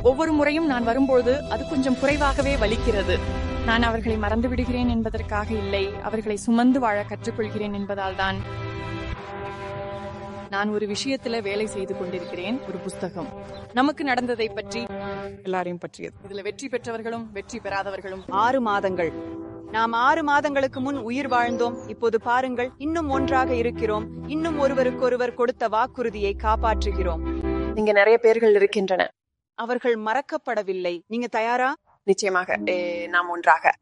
ஒவ்வொரு முறையும் நான் வரும்பொழுது அது கொஞ்சம் குறைவாகவே வலிக்கிறது நான் அவர்களை மறந்து விடுகிறேன் என்பதற்காக இல்லை அவர்களை சுமந்து வாழ கற்றுக்கொள்கிறேன் என்பதால் தான் நான் ஒரு விஷயத்துல வேலை செய்து கொண்டிருக்கிறேன் ஒரு புஸ்தகம் நமக்கு நடந்ததை பற்றி எல்லாரையும் பற்றியது இதுல வெற்றி பெற்றவர்களும் வெற்றி பெறாதவர்களும் ஆறு மாதங்கள் நாம் ஆறு மாதங்களுக்கு முன் உயிர் வாழ்ந்தோம் இப்போது பாருங்கள் இன்னும் ஒன்றாக இருக்கிறோம் இன்னும் ஒருவருக்கொருவர் கொடுத்த வாக்குறுதியை காப்பாற்றுகிறோம் இங்க நிறைய பேர்கள் இருக்கின்றன அவர்கள் மறக்கப்படவில்லை நீங்க தயாரா நிச்சயமாக ஏ, நாம் ஒன்றாக